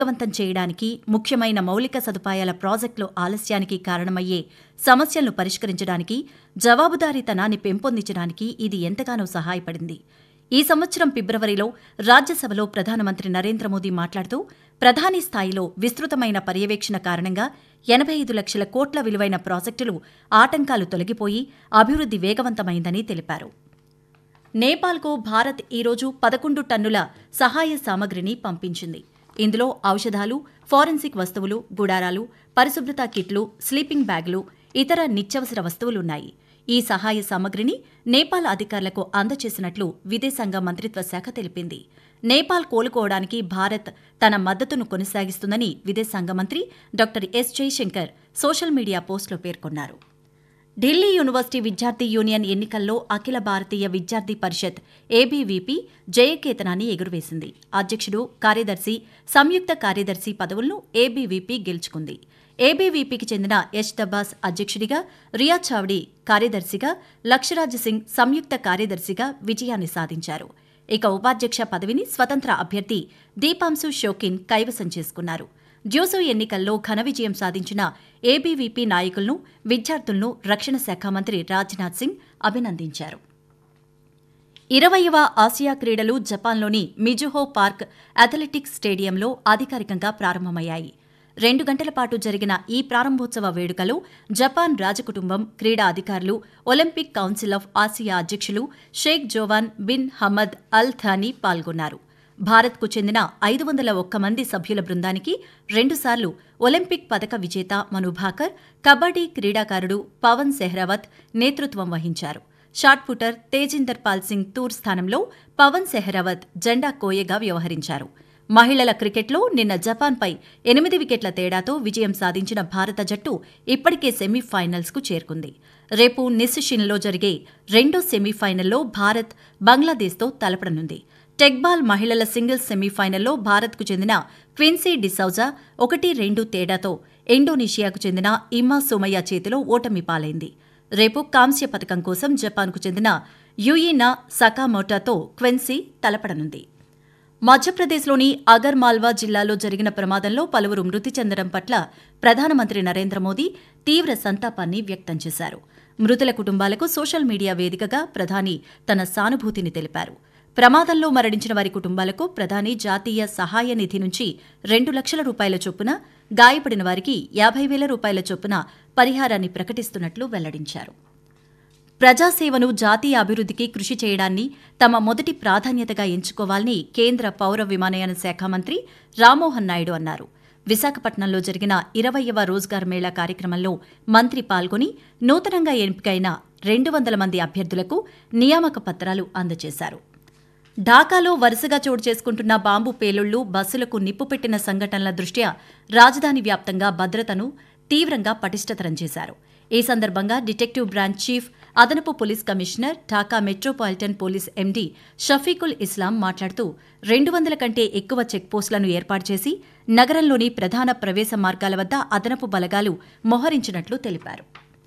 వేగవంతం చేయడానికి ముఖ్యమైన మౌలిక సదుపాయాల ప్రాజెక్టులు ఆలస్యానికి కారణమయ్యే సమస్యలను పరిష్కరించడానికి జవాబుదారీతనాన్ని పెంపొందించడానికి ఇది ఎంతగానో సహాయపడింది ఈ సంవత్సరం ఫిబ్రవరిలో రాజ్యసభలో ప్రధానమంత్రి నరేంద్ర మోదీ మాట్లాడుతూ ప్రధాని స్థాయిలో విస్తృతమైన పర్యవేక్షణ కారణంగా ఎనభై ఐదు లక్షల కోట్ల విలువైన ప్రాజెక్టులు ఆటంకాలు తొలగిపోయి అభివృద్ధి వేగవంతమైందని తెలిపారు నేపాల్కు భారత్ ఈరోజు పదకొండు టన్నుల సహాయ సామగ్రిని పంపించింది ఇందులో ఔషధాలు ఫోరెన్సిక్ వస్తువులు గుడారాలు పరిశుభ్రత కిట్లు స్లీపింగ్ బ్యాగులు ఇతర నిత్యావసర వస్తువులున్నాయి ఈ సహాయ సామగ్రిని నేపాల్ అధికారులకు అందజేసినట్లు విదేశాంగ మంత్రిత్వ శాఖ తెలిపింది నేపాల్ కోలుకోవడానికి భారత్ తన మద్దతును కొనసాగిస్తుందని విదేశాంగ మంత్రి doctor S Jaishankar social media పోస్టులో పేర్కొన్నారు ఢిల్లీ యూనివర్సిటీ విద్యార్థి యూనియన్ ఎన్నికల్లో అఖిల భారతీయ విద్యార్థి పరిషత్ ఏబీవీపీ జయకేతనాన్ని ఎగురవేసింది అధ్యక్షుడు కార్యదర్శి సంయుక్త కార్యదర్శి పదవులను ఏబీవీపీ గెలుచుకుంది ఏబీవీపీకి చెందిన యశ్ దబ్బాస్ అధ్యక్షుడిగా రియా చావ్డి కార్యదర్శిగా లక్షరాజ్ సింగ్ సంయుక్త కార్యదర్శిగా విజయాన్ని సాధించారు ఇక ఉపాధ్యక్ష పదవిని స్వతంత్ర అభ్యర్థి దీపాంశు షోకిన్ కైవసం చేసుకున్నారు డ్యూసో ఎన్నికల్లో ఘన విజయం సాధించిన ఏబీవీపీ నాయకులను విద్యార్థులను రక్షణ శాఖ మంత్రి రాజ్నాథ్ సింగ్ అభినందించారు ఇరవయవ ఆసియా క్రీడలు జపాన్లోని మిజుహో పార్క్ అథ్లెటిక్స్ స్టేడియంలో అధికారికంగా ప్రారంభమయ్యాయి రెండు గంటల పాటు జరిగిన ఈ ప్రారంభోత్సవ వేడుకలో జపాన్ రాజకుటుంబం క్రీడా అధికారులు ఒలింపిక్ కౌన్సిల్ ఆఫ్ ఆసియా అధ్యక్షులు Sheikh Joaan bin Hamad Al Thani పాల్గొన్నారు భారత్కు చెందిన ఐదు వందల ఒక్క మంది సభ్యుల బృందానికి రెండుసార్లు ఒలింపిక్ పథక విజేత మను భాకర్ కబడ్డీ క్రీడాకారుడు పవన్ సెహ్రావత్ నేతృత్వం వహించారు షాట్ పుటర్ తేజిందర్ పాల్ సింగ్ తూర్ స్థానంలో పవన్ సెహ్రావత్ జెండా కోయగా వ్యవహరించారు మహిళల క్రికెట్లో నిన్న జపాన్పై ఎనిమిది వికెట్ల తేడాతో విజయం సాధించిన భారత జట్టు ఇప్పటికే సెమీఫైనల్స్కు చేరుకుంది రేపు నిస్సిషిన్లో జరిగే రెండో సెమీఫైనల్లో భారత్ బంగ్లాదేశ్తో తలపడనుంది టెక్బాల్ మహిళల సింగిల్స్ సెమీఫైనల్లో భారత్కు చెందిన క్విన్సీ డిసౌజా ఒకటి రెండు తేడాతో ఇండోనేషియాకు చెందిన ఇమ్మా సోమయ్య చేతిలో ఓటమి పాలైంది రేపు కాంస్య పథకం కోసం జపాన్కు చెందిన యుయినా సకామోటాతో క్వెన్సీ తలపడనుంది మధ్యప్రదేశ్లోని అగర్ మాల్వా జిల్లాలో జరిగిన ప్రమాదంలో పలువురు మృతి చెందడం పట్ల ప్రధానమంత్రి నరేంద్ర మోదీ తీవ్ర సంతాపాన్ని వ్యక్తం చేశారు మృతుల కుటుంబాలకు సోషల్ మీడియా వేదికగా ప్రధాని తన సానుభూతిని తెలిపారు ప్రమాదంలో మరణించిన వారి కుటుంబాలకు ప్రధాని జాతీయ సహాయ నిధి నుంచి రెండు లక్షల రూపాయల చొప్పున గాయపడిన వారికి యాభై వేల రూపాయల చొప్పున పరిహారాన్ని ప్రకటిస్తున్నట్లు వెల్లడించారు ప్రజాసేవను జాతీయ అభివృద్ధికి కృషి చేయడాన్ని తమ మొదటి ప్రాధాన్యతగా ఎంచుకోవాలని కేంద్ర పౌర విమానయాన శాఖ మంత్రి రామ్మోహన్ నాయుడు అన్నారు విశాఖపట్నంలో జరిగిన ఇరవయవ రోజ్గార్ మేళా కార్యక్రమంలో మంత్రి పాల్గొని నూతనంగా ఎంపికైన రెండు వందల మంది అభ్యర్థులకు నియామక పత్రాలు అందజేశారు ఢాకాలో వరుసగా చోటు చేసుకుంటున్న బాంబు పేలుళ్లు బస్సులకు నిప్పు పెట్టిన సంఘటనల దృష్ట్యా రాజధాని వ్యాప్తంగా భద్రతను తీవ్రంగా పటిష్టతరం చేశారు ఈ సందర్భంగా డిటెక్టివ్ బ్రాంచ్ చీఫ్ అదనపు police commissioner Dhaka metropolitan police MD Shafiqul Islam మాట్లాడుతూ రెండు వందల కంటే ఎక్కువ చెక్పోస్టులను ఏర్పాటు చేసి నగరంలోని ప్రధాన ప్రవేశ మార్గాల వద్ద అదనపు బలగాలు మోహరించినట్లు తెలిపారు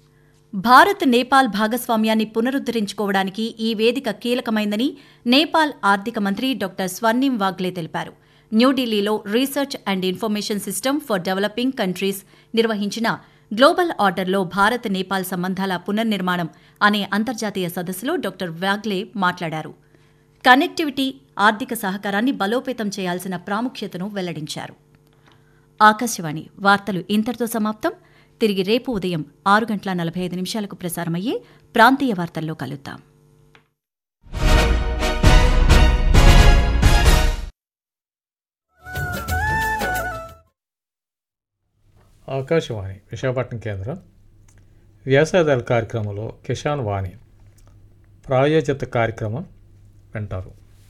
భారత్ నేపాల్ భాగస్వామ్యాన్ని పునరుద్దరించుకోవడానికి ఈ వేదిక కీలకమైందని నేపాల్ ఆర్థిక మంత్రి డాక్టర్ స్వర్ణిం వాగ్లే తెలిపారు న్యూఢిల్లీలో research and information system for developing countries నిర్వహించిన గ్లోబల్ ఆర్డర్లో భారత్ నేపాల్ సంబంధాల పునర్నిర్మాణం అనే అంతర్జాతీయ సదస్సులో డాక్టర్ వాగ్లే మాట్లాడారు కనెక్టివిటీ ఆర్థిక సహకారాన్ని బలోపేతం చేయాల్సిన ప్రాముఖ్యతను వెల్లడించారు ఆకాశవాణి వార్తలు ఇంతటితో సమాప్తం తిరిగి రేపు ఉదయం ఆరు గంటల నలభై ఐదు నిమిషాలకు ప్రసారమయ్యే ప్రాంతీయ వార్తల్లో కలుద్దాం ఆకాశవాణి విశాఖపట్నం కేంద్రం వ్యవసాయదాల కార్యక్రమంలో కిషాన్ వాణి ప్రాయోజిత కార్యక్రమం వింటారు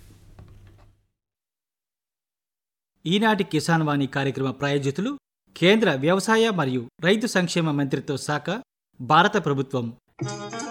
ఈనాటి కిసాన్ వాణి కార్యక్రమ ప్రాయోజితులు కేంద్ర వ్యవసాయ మరియు రైతు సంక్షేమ మంత్రిత్వ శాఖ భారత ప్రభుత్వం